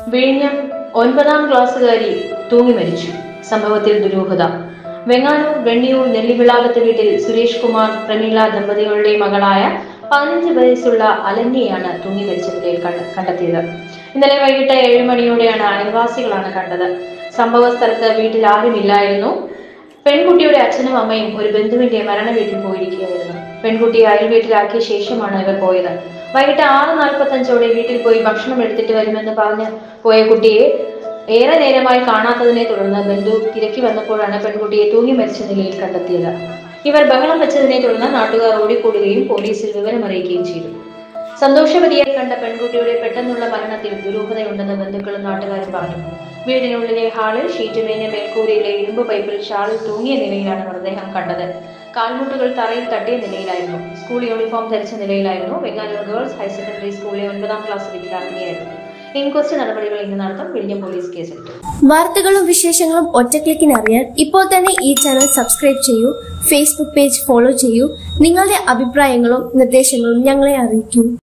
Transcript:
വിഴിഞ്ഞം ഒൻപതാം ക്ലാസ്സുകാരി തൂങ്ങി മരിച്ചു സംഭവത്തിൽ ദുരൂഹത വെങ്ങാനൂർ വെണ്ണിയൂർ നെല്ലിവിളാകത്ത് വീട്ടിൽ സുരേഷ് കുമാർ പ്രമീള ദമ്പതികളുടെ മകളായ പതിനഞ്ച് വയസ്സുള്ള അലന്യയാണ് തൂങ്ങി മരിച്ച നിലയിൽ കണ്ട- കണ്ടെത്തിയത് ഇന്നലെ വൈകിട്ട് ഏഴ് മണിയോടെയാണ് അയൽവാസികളാണ് കണ്ടത് സംഭവ സ്ഥലത്ത് വീട്ടിൽ ആരുമില്ലായിരുന്നു പെൺകുട്ടിയുടെ അച്ഛനും അമ്മയും ഒരു ബന്ധുവിന്റെ മരണ വീട്ടിൽ പോയിരിക്കുകയായിരുന്നു പെൺകുട്ടിയെ അയൽ വീട്ടിലാക്കിയ ശേഷമാണ് ഇവർ പോയത് വൈകിട്ട് ആറ് നാൽപ്പത്തഞ്ചോടെ വീട്ടിൽ പോയി ഭക്ഷണം എടുത്തിട്ട് വരുമെന്ന് പറഞ്ഞ് പോയ കുട്ടിയെ ഏറെ നേരമായി കാണാത്തതിനെ തുടർന്ന് ബന്ധു തിരക്കി വന്നപ്പോഴാണ് പെൺകുട്ടിയെ തൂങ്ങി മരിച്ച നിലയിൽ കണ്ടെത്തിയത് ഇവർ ബഹളം വെച്ചതിനെ തുടർന്ന് നാട്ടുകാർ ഓടിക്കൂടുകയും പോലീസിൽ വിവരമറിയിക്കുകയും ചെയ്തു സന്തോഷവതിയായി കണ്ട പെൺകുട്ടിയുടെ പെട്ടെന്നുള്ള മരണത്തിൽ ദുരൂഹതയുണ്ടെന്ന് ബന്ധുക്കളും നാട്ടുകാരും പറഞ്ഞു വീടിനുള്ളിലെ ഹാളിൽ ഷീറ്റ് മേഞ്ഞ മേൽക്കൂരയിലെ ഇരുമ്പ് പൈപ്പിൽ ഷാളിൽ തൂങ്ങിയ നിലയിലാണ് മൃതദേഹം കണ്ടത് കാൽമുട്ടുകൾ തറയിൽ തട്ടിയ നിലയിലായിരുന്നു സ്കൂൾ യൂണിഫോം ധരിച്ച നിലയിലായിരുന്നു വെങ്ങാനൂർ ഗേൾസ് ഹയർ സെക്കൻഡറി സ്കൂളിലെ ഒൻപതാം ക്ലാസ് വിദ്യാർത്ഥിനിയായിരുന്നു ഇൻക്വസ്റ്റ് നടപടികൾ ഇന്ന് നടത്തും വിഴിഞ്ഞം പോലീസ് കേസെടുത്തു വാർത്തകളും വിശേഷങ്ങളും ഒറ്റക്ലിക്കിന് അറിയാൻ ഇപ്പോൾ തന്നെ ഈ ചാനൽ സബ്സ്ക്രൈബ് ചെയ്യൂ ഫേസ്ബുക്ക് പേജ് ഫോളോ ചെയ്യൂ നിങ്ങളുടെ അഭിപ്രായങ്ങളും നിർദ്ദേശങ്ങളും ഞങ്ങളെ അറിയിക്കൂ